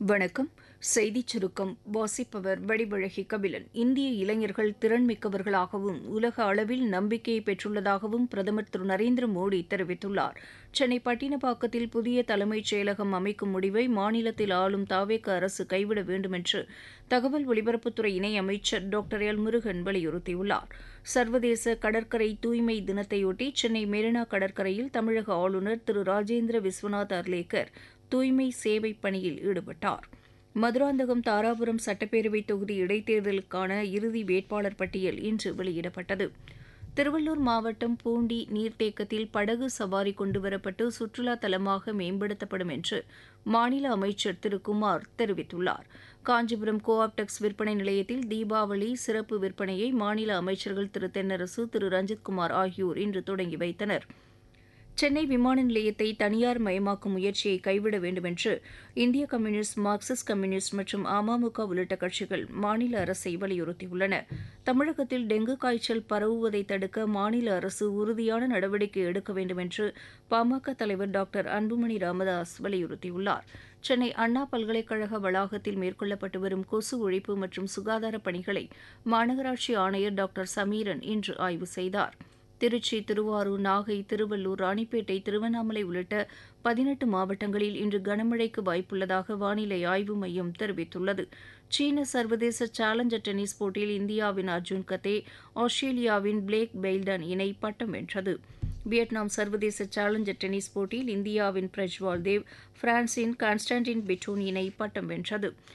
வணக்கம் செய்திச் சுருக்கம் வாசிப்பவர் வடிவழகி கபிலன் இந்திய இளைஞர்கள் திறன்மிக்கவர்களாகவும் உலக அளவில் நம்பிக்கையை பெற்றுள்ளதாகவும் பிரதமர் திரு நரேந்திர மோடி தெரிவித்துள்ளார் சென்னை பட்டினப்பாக்கத்தில் புதிய தலைமைச் செயலகம் அமைக்கும் முடிவை மாநிலத்தில் ஆளும் தாவேக அரசு கைவிட வேண்டும் என்று தகவல் ஒலிபரப்புத்துறை இணை அமைச்சர் டாக்டர் எல் முருகன் வலியுறுத்தியுள்ளார் சர்வதேச கடற்கரை தூய்மை தினத்தையொட்டி சென்னை மெரினா கடற்கரையில் தமிழக ஆளுநர் திரு ராஜேந்திர விஸ்வநாத் அர்லேக்கர் தூய்மை சேவை பணியில் ஈடுபட்டார் மதுராந்தகம் தாராபுரம் சட்டப்பேரவை தொகுதி இடைத்தேர்தலுக்கான இறுதி வேட்பாளர் பட்டியல் இன்று வெளியிடப்பட்டது திருவள்ளூர் மாவட்டம் பூண்டி நீர்த்தேக்கத்தில் படகு சவாரி கொண்டுவரப்பட்டு சுற்றுலா தலமாக மேம்படுத்தப்படும் என்று மாநில அமைச்சர் திரு குமார் தெரிவித்துள்ளார் காஞ்சிபுரம் கோ ஆப்டெக்ஸ் விற்பனை நிலையத்தில் தீபாவளி சிறப்பு விற்பனையை மாநில அமைச்சர்கள் திரு தென்னரசு திரு ரஞ்சித்குமார் ஆகியோர் இன்று தொடங்கி வைத்தனர் சென்னை விமான நிலையத்தை தனியார் மயமாக்கும் முயற்சியை கைவிட வேண்டும் என்று இந்திய கம்யூனிஸ்ட் மார்க்சிஸ்ட் கம்யூனிஸ்ட் மற்றும் அமமுக உள்ளிட்ட கட்சிகள் மாநில அரசை வலியுறுத்தியுள்ளன தமிழகத்தில் டெங்கு காய்ச்சல் பரவுவதை தடுக்க மாநில அரசு உறுதியான நடவடிக்கை எடுக்க வேண்டும் என்று பாமக தலைவர் டாக்டர் அன்புமணி ராமதாஸ் வலியுறுத்தியுள்ளார் சென்னை அண்ணா பல்கலைக்கழக வளாகத்தில் மேற்கொள்ளப்பட்டு வரும் கொசு ஒழிப்பு மற்றும் சுகாதார பணிகளை மாநகராட்சி ஆணையர் டாக்டர் சமீரன் இன்று ஆய்வு செய்தார் திருச்சி திருவாரூர் நாகை திருவள்ளூர் ராணிப்பேட்டை திருவண்ணாமலை உள்ளிட்ட பதினெட்டு மாவட்டங்களில் இன்று கனமழைக்கு வாய்ப்புள்ளதாக வானிலை ஆய்வு மையம் தெரிவித்துள்ளது சீன சர்வதேச சேலஞ்சர் டென்னிஸ் போட்டியில் இந்தியாவின் அர்ஜுன் கத்தே ஆஸ்திரேலியாவின் பிளேக் பெய்ல்டன் இணை பட்டம் வென்றது வியட்நாம் சர்வதேச சேலஞ்சர் டென்னிஸ் போட்டியில் இந்தியாவின் பிரஜ்வால் தேவ் பிரான்சின் கான்ஸ்டான்டின் பெட்டோன் இணை பட்டம் வென்றது